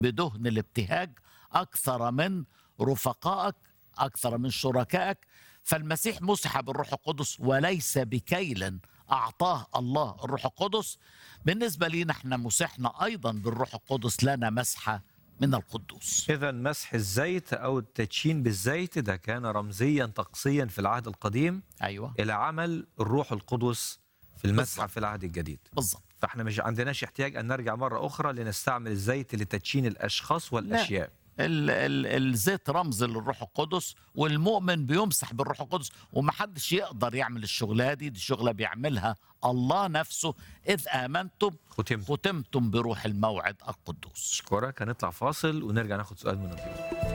بدهن الابتهاج أكثر من رفقائك أكثر من شركائك فالمسيح مسح بالروح القدس وليس بكيل أعطاه الله الروح القدس بالنسبة لنا احنا مسحنا أيضا بالروح القدس لنا مسحة من القدوس إذا مسح الزيت أو التدشين بالزيت ده كان رمزيا طقسيا في العهد القديم أيوة إلى عمل الروح القدس في المسحة بالضبط. في العهد الجديد بالضبط فاحنا مش عندناش احتياج أن نرجع مرة أخرى لنستعمل الزيت لتدشين الأشخاص والأشياء ال ال الزيت رمز للروح القدس والمؤمن بيمسح بالروح القدس ومحدش يقدر يعمل الشغلة دي دي شغلة بيعملها الله نفسه إذ آمنتم ختمت ختمتم بروح الموعد القدوس أشكرك هنطلع فاصل ونرجع ناخد سؤال من الضيوف